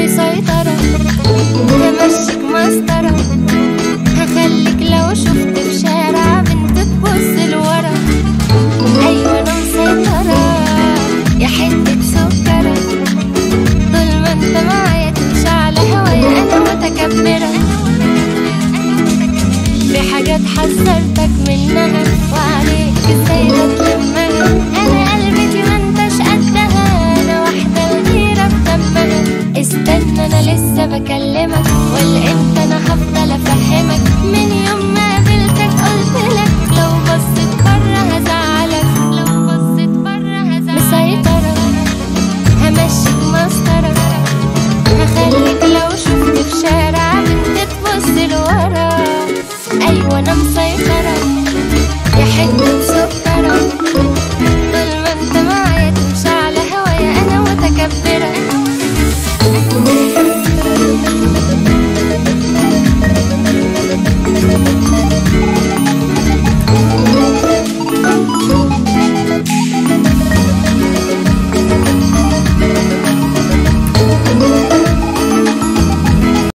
مسيطرة همشيك مسطرة هخليك لو شفت في شارع بنت تبص لورا أيوة أنا مسيطرة يا حتة سكرة طول ما انت معايا تمشي على هوايا أنا متكبرة في حاجات حذرتك منها وعليك ازاي تتلمها انا قلبتي ما انتش قدها انا واحده الغيره بدمها استنى انا لسه بكلمك ولا امتى انا هفضل افهمك من يوم ما قابلتك قلت لك لو بصيت بره هزعلك لو بصيت بره هزعلك مسيطره همشيك مسطره هخليك لو شفت في شارع بنت تبص لورا ايوه انا مسيطرة يا حتة سكرة طول ما انت معايا تمشي على هوايا انا متكبرة